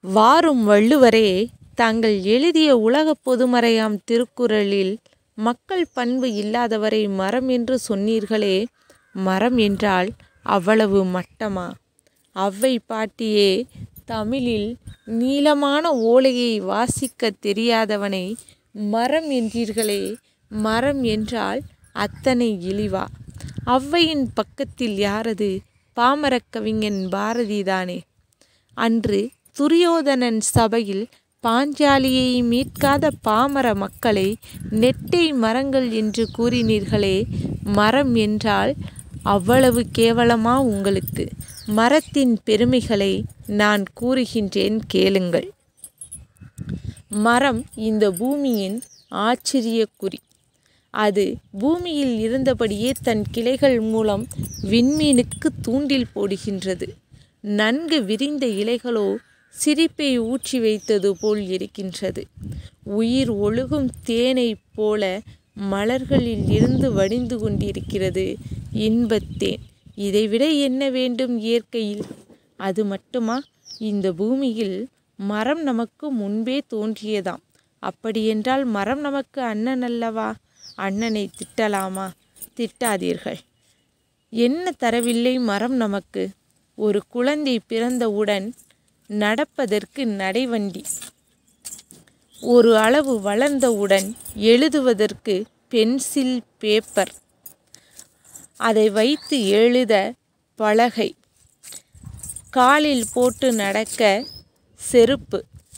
வாரும் வள்ளுவரே தாங்கள் எழுதிய உலகப் பொதுமறையாம் திருக்குறளில் மக்கள் பண்பு இல்லாதவரை மரம் என்று சொன்னீர்களே மரம் என்றால் அவ்வளவு மட்டமா ஔவை பாட்டியே தமிழில் நீளமான ஓலையை வாசிக்கத் தெரியாதவனை மரம் என்றீர்களே மரம் என்றால் அத்தனை இழிவா ஔவையின் பக்கத்தில் யாரது பாமரக் கவிஞன் பாரதிதானே அன்று துரியோதனன் சபையில் பாஞ்சாலியை மீட்காத பாமர மக்களை நெட்டை மரங்கள் என்று கூறினீர்களே மரம் என்றால் அவ்வளவு கேவலமா உங்களுக்கு மரத்தின் பெருமைகளை நான் கூறுகின்றேன் கேளுங்கள் மரம் இந்த பூமியின் ஆச்சரியக்குறி அது பூமியில் இருந்தபடியே தன் கிளைகள் மூலம் விண்மீனுக்கு தூண்டில் போடுகின்றது நன்கு விரிந்த இலைகளோ சிரிப்பை ஊற்றி வைத்தது போல் இருக்கின்றது உயிர் ஒழுகும் தேனைப் போல மலர்களில் இருந்து வடிந்து கொண்டிருக்கிறது இன்பத்தேன் இதைவிட என்ன வேண்டும் இயற்கையில் அது மட்டுமா இந்த பூமியில் மரம் நமக்கு முன்பே தோன்றியதாம் அப்படியென்றால் மரம் நமக்கு அண்ணன் அல்லவா அண்ணனை திட்டலாமா திட்டாதீர்கள் என்ன தரவில்லை மரம் நமக்கு ஒரு குழந்தை பிறந்தவுடன் நடப்பதற்கு நடைவண்டி ஒரு அளவு வளர்ந்தவுடன் எழுதுவதற்கு பென்சில் பேப்பர் அதை வைத்து எழுத பலகை காலில் போட்டு நடக்க செருப்பு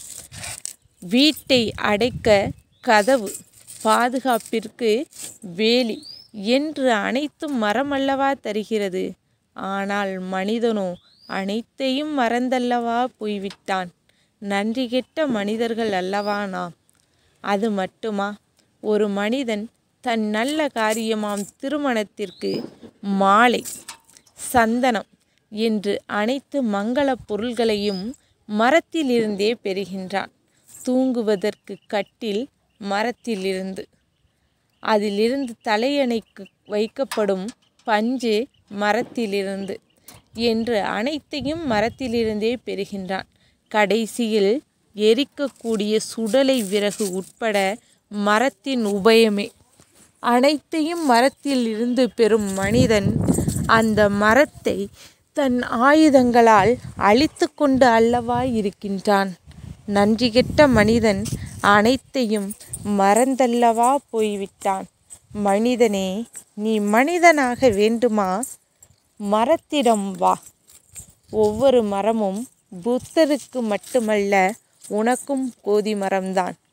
வீட்டை அடைக்க கதவு பாதுகாப்பிற்கு வேலி என்று அனைத்தும் மரமல்லவா தருகிறது ஆனால் மனிதனோ அனைத்தையும் மறந்தல்லவா போய்விட்டான் நன்றி கெட்ட மனிதர்கள் அல்லவா நாம் அது மட்டுமா ஒரு மனிதன் தன் நல்ல காரியமாம் திருமணத்திற்கு மாலை சந்தனம் என்று அனைத்து மங்களப் பொருள்களையும் மரத்திலிருந்தே பெறுகின்றான் தூங்குவதற்கு கட்டில் மரத்திலிருந்து அதிலிருந்து தலையணைக்கு வைக்கப்படும் பஞ்சு மரத்திலிருந்து என்று அனைத்தையும் மரத்திலிருந்தே பெறுகின்றான் கடைசியில் எரிக்கக்கூடிய சுடலை விறகு உட்பட மரத்தின் உபயமே அனைத்தையும் மரத்தில் இருந்து பெறும் மனிதன் அந்த மரத்தை தன் ஆயுதங்களால் அழித்து கொண்டு அல்லவா இருக்கின்றான் நன்றி கெட்ட மனிதன் அனைத்தையும் மறந்தல்லவா போய்விட்டான் மனிதனே நீ மனிதனாக வேண்டுமா மரத்திடம் வா ஒவ்வொரு மரமும் புத்தருக்கு மட்டுமல்ல உனக்கும் கோதி மரம்தான்